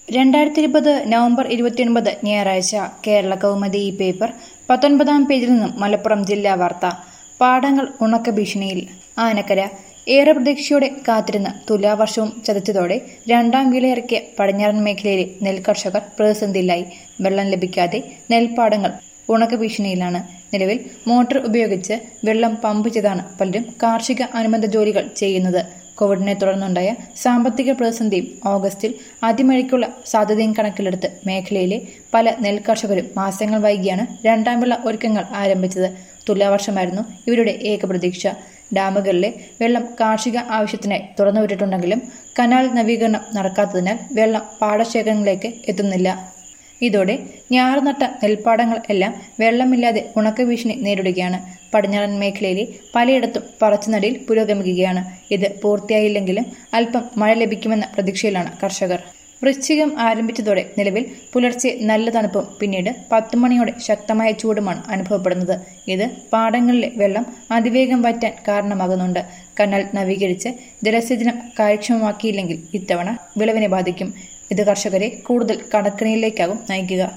രണ്ടായിരത്തി ഇരുപത് നവംബർ ഇരുപത്തിയൊൻപത് ഞായറാഴ്ച കേരള കൗമുദി ഈ പേപ്പർ പത്തൊൻപതാം പേജിൽ നിന്നും മലപ്പുറം ജില്ലാ വാർത്ത പാടങ്ങൾ ഉണക്ക ഭീഷണിയിൽ ആനക്കര ഏറെ പ്രതീക്ഷയോടെ കാത്തിരുന്ന തുലാവർഷവും ചതച്ചതോടെ രണ്ടാം വിലയിറക്കിയ പടിഞ്ഞാറൻ മേഖലയിലെ നെൽകർഷകർ പ്രതിസന്ധിയിലായി വെള്ളം ലഭിക്കാതെ നെൽപ്പാടങ്ങൾ ഉണക്ക ഭീഷണിയിലാണ് നിലവിൽ മോട്ടോർ ഉപയോഗിച്ച് വെള്ളം പമ്പ് ചെയ്താണ് പലരും കാർഷിക അനുബന്ധ ജോലികൾ ചെയ്യുന്നത് കോവിഡിനെ തുടർന്നുണ്ടായ സാമ്പത്തിക പ്രതിസന്ധിയും ഓഗസ്റ്റിൽ അതിമഴയ്ക്കുള്ള സാധ്യതയും കണക്കിലെടുത്ത് മേഖലയിലെ പല നെൽകർഷകരും മാസങ്ങൾ വൈകിയാണ് രണ്ടാം വിള ഒരുക്കങ്ങൾ ആരംഭിച്ചത് തുലാവർഷമായിരുന്നു ഇവരുടെ ഏക പ്രതീക്ഷ ഡാമുകളിലെ വെള്ളം കാർഷിക ആവശ്യത്തിനായി തുറന്നുവിട്ടിട്ടുണ്ടെങ്കിലും കനാൽ നവീകരണം നടക്കാത്തതിനാൽ വെള്ളം പാടശേഖരങ്ങളിലേക്ക് എത്തുന്നില്ല ഇതോടെ ഞാറുനട്ട നെൽപ്പാടങ്ങൾ എല്ലാം വെള്ളമില്ലാതെ ഉണക്ക ഭീഷണി നേരിടുകയാണ് പടിഞ്ഞാറൻ മേഖലയിലെ പലയിടത്തും പറച്ചുനടിയിൽ പുരോഗമിക്കുകയാണ് ഇത് പൂർത്തിയായില്ലെങ്കിലും അല്പം മഴ ലഭിക്കുമെന്ന പ്രതീക്ഷയിലാണ് കർഷകർ വൃശ്ചികം ആരംഭിച്ചതോടെ നിലവിൽ പുലർച്ചെ നല്ല തണുപ്പും പിന്നീട് പത്തു മണിയോടെ ശക്തമായ ചൂടുമാണ് അനുഭവപ്പെടുന്നത് ഇത് പാടങ്ങളിലെ വെള്ളം അതിവേഗം വറ്റാൻ കാരണമാകുന്നുണ്ട് കനാൽ നവീകരിച്ച് ജലസേചനം കാര്യക്ഷമമാക്കിയില്ലെങ്കിൽ ഇത്തവണ വിളവിനെ ബാധിക്കും ഇത് കർഷകരെ കൂടുതൽ കടക്കണിയിലേക്കാകും നയിക്കുക